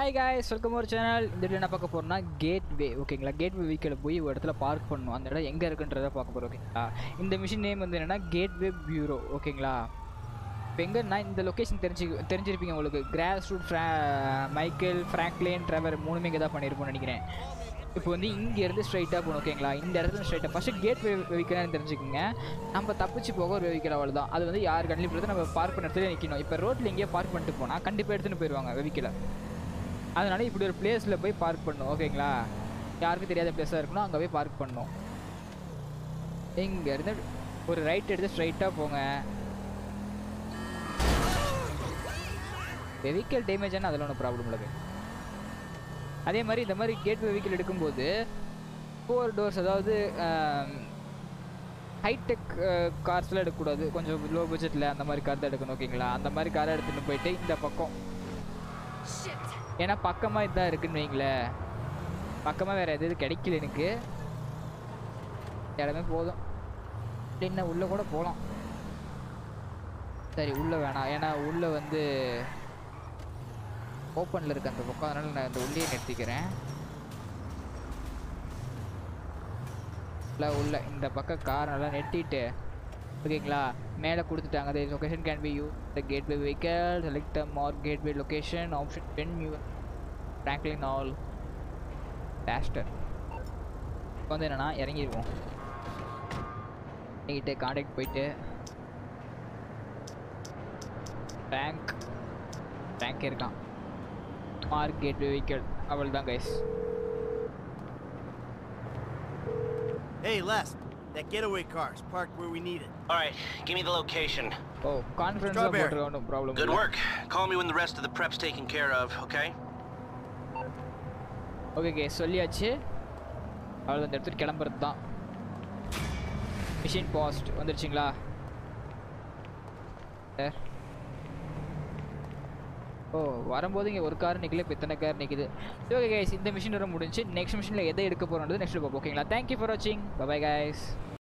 Hi guys welcome ஒரு channel இந்த video என்ன பார்க்க போறோம்னா கேட்வே ஓகேங்களா கேட்வே வீக்கில் போய் ஒரு இடத்துல பார்க் பண்ணணும் அந்த இடம் எங்கே இருக்குன்றத பார்க்க போகிறோம் ஓகேங்களா இந்த மிஷின் நேம் வந்து என்னன்னா கேட்வே பியூரோ ஓகேங்களா இப்போ எங்கன்னா இந்த லொக்கேஷன் தெரிஞ்சு தெரிஞ்சிருப்பீங்க உங்களுக்கு கிராஸ் ரூட் ஃப்ரா மைக்கேல் ஃப்ராங்க்லின் ட்ரெவர் மூணுமே இங்கே தான் பண்ணியிருப்போம்னு நினைக்கிறேன் இப்போ வந்து இங்கேருந்து ஸ்ட்ரைட்டாக போகணும் ஓகேங்களா இந்த இடத்துல ஸ்ட்ரைட்டாக ஃபஸ்ட்டு கேட் வெஹிக்கல்னு தெரிஞ்சுக்கோங்க நம்ம தப்பிச்சு போக ஒரு வெஹிக்கல் அவ்வளோ தான் அது வந்து யார் கண்டிப்பாக நம்ம பார்க் பண்ண இடத்துல நிற்கணும் இப்போ ரோட்டில் எங்கேயோ பார்க் பண்ணிட்டு போனால் கண்டிப்பாக எடுத்துகிட்டு போயிடுவாங்க வெஹிக்கலை அதனால இப்படி ஒரு பிளேஸில் போய் பார்க் பண்ணணும் ஓகேங்களா யாருக்கும் தெரியாத பிளேஸாக இருக்கணும் அங்கே போய் பார்க் பண்ணணும் இங்கேருந்து ஒரு ரைட் எடுத்து ஸ்ட்ரைட்டாக போங்க வெஹிக்கல் டேமேஜ் ஆனால் அதில் ஒன்றும் ப்ராப்ளம் இல்லை அதே மாதிரி இந்த மாதிரி கேட் வெஹிக்கிள் எடுக்கும்போது ஃபோர் டோர்ஸ் அதாவது ஹைடெக் கார்ஸ்லாம் எடுக்கக்கூடாது கொஞ்சம் லோ பட்ஜெட்டில் அந்த மாதிரி கார் தான் எடுக்கணும் ஓகேங்களா அந்த மாதிரி காரை எடுத்துகிட்டு போயிட்டு இந்த பக்கம் ஏன்னா பக்கமாக இதான் இருக்குன்னு வைங்களேன் பக்கமாக வேறு எது கிடைக்கல எனக்கு இடமே போதும் என்ன உள்ளே கூட போகலாம் சரி உள்ளே வேணாம் ஏன்னா உள்ளே வந்து ஓப்பனில் இருக்க அந்த பக்கம் அதனால் நான் இந்த உள்ளே நிறுத்திக்கிறேன் இல்லை உள்ள இந்த பக்கம் கார் நல்லா நிறுத்திட்டு ஓகேங்களா மேலே கொடுத்துட்டாங்க the location can be used the gateway vehicle select the more gateway location option 10 new franklin all daster இப்போ வந்து என்னன்னா இறங்கிடுவோம் இறங்கிட்டு காண்டாக்ட் போயிட்டு பேங்க் பேங்க் இருக்கான் மார்க் கேட்வே வெஹிக்கிள் அவள் தான் guys Hey, Les, that getaway car's parked where we need it. All right, give me the location. Oh கான்ஃபரன்ஸில் Strawberry. போட்டுருக்க ஒன்றும் problem Good work. Call me when the rest of the prep's taken care of, okay? Okay கே சொல்லியாச்சு அவ்வளோ அந்த இடத்துக்கு கிளம்புறது தான் மிஷின் பாஸ்ட் வந்துருச்சுங்களா சார் ஓ வரும்போது இங்கே ஒரு கார் நிற்கல இப்போ இத்தனை கார் நிற்குது ஓகே கைஸ் இந்த மிஷின் வர முடிஞ்சு நெக்ஸ்ட் மிஷினில் எதை எடுக்க போகிறோன்றது நெக்ஸ்ட் பார்ப்போம் ஓகேங்களா தேங்க்யூ ஃபார் வாட்சிங் பை கைஸ்